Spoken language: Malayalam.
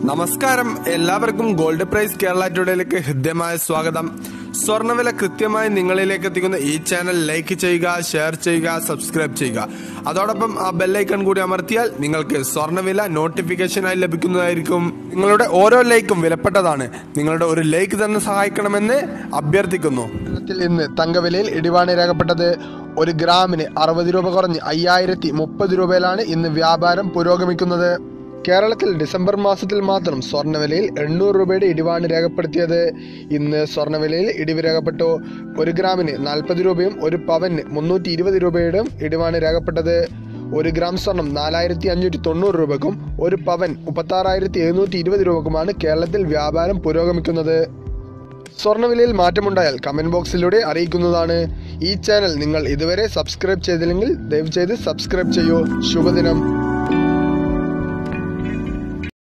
നമസ്കാരം എല്ലാവർക്കും ഗോൾഡ് പ്രൈസ് കേരള ടുഡേയിലേക്ക് ഹൃദ്യമായ സ്വാഗതം സ്വർണ്ണവില കൃത്യമായി നിങ്ങളിലേക്ക് എത്തിക്കുന്ന ഈ ചാനൽ ലൈക്ക് ചെയ്യുക ഷെയർ ചെയ്യുക സബ്സ്ക്രൈബ് ചെയ്യുക അതോടൊപ്പം ആ ബെല്ലൈക്കൺ കൂടി അമർത്തിയാൽ നിങ്ങൾക്ക് സ്വർണ്ണവില നോട്ടിഫിക്കേഷനായി ലഭിക്കുന്നതായിരിക്കും നിങ്ങളുടെ ഓരോ ലൈക്കും വിലപ്പെട്ടതാണ് നിങ്ങളുടെ ഒരു ലൈക്ക് തന്നെ സഹായിക്കണമെന്ന് അഭ്യർത്ഥിക്കുന്നു കേരളത്തിൽ ഇന്ന് തങ്കവിലയിൽ ഇടിവാണ് രേഖപ്പെട്ടത് ഒരു ഗ്രാമിന് അറുപത് രൂപ കുറഞ്ഞ് അയ്യായിരത്തി മുപ്പത് രൂപയിലാണ് ഇന്ന് വ്യാപാരം പുരോഗമിക്കുന്നത് കേരളത്തിൽ ഡിസംബർ മാസത്തിൽ മാത്രം സ്വർണ്ണവിലയിൽ എണ്ണൂറ് രൂപയുടെ ഇടിവാണ് രേഖപ്പെടുത്തിയത് ഇന്ന് സ്വർണ്ണവിലയിൽ ഇടിവ് രേഖപ്പെട്ടു ഒരു ഗ്രാമിന് നാൽപ്പത് രൂപയും ഒരു പവന് മുന്നൂറ്റി ഇരുപത് രൂപയുടെയും ഇടിവാണ് രേഖപ്പെട്ടത് ഒരു ഗ്രാം സ്വർണം നാലായിരത്തി അഞ്ഞൂറ്റി തൊണ്ണൂറ് രൂപക്കും ഒരു പവൻ മുപ്പത്താറായിരത്തി എഴുന്നൂറ്റി ഇരുപത് രൂപക്കുമാണ് കേരളത്തിൽ വ്യാപാരം പുരോഗമിക്കുന്നത് സ്വർണ്ണവിലയിൽ മാറ്റമുണ്ടായാൽ കമന്റ് ബോക്സിലൂടെ അറിയിക്കുന്നതാണ് ഈ ചാനൽ നിങ്ങൾ ഇതുവരെ സബ്സ്ക്രൈബ് ചെയ്തില്ലെങ്കിൽ ദയവ് ചെയ്ത് സബ്സ്ക്രൈബ് ചെയ്യൂ ശുഭദിനം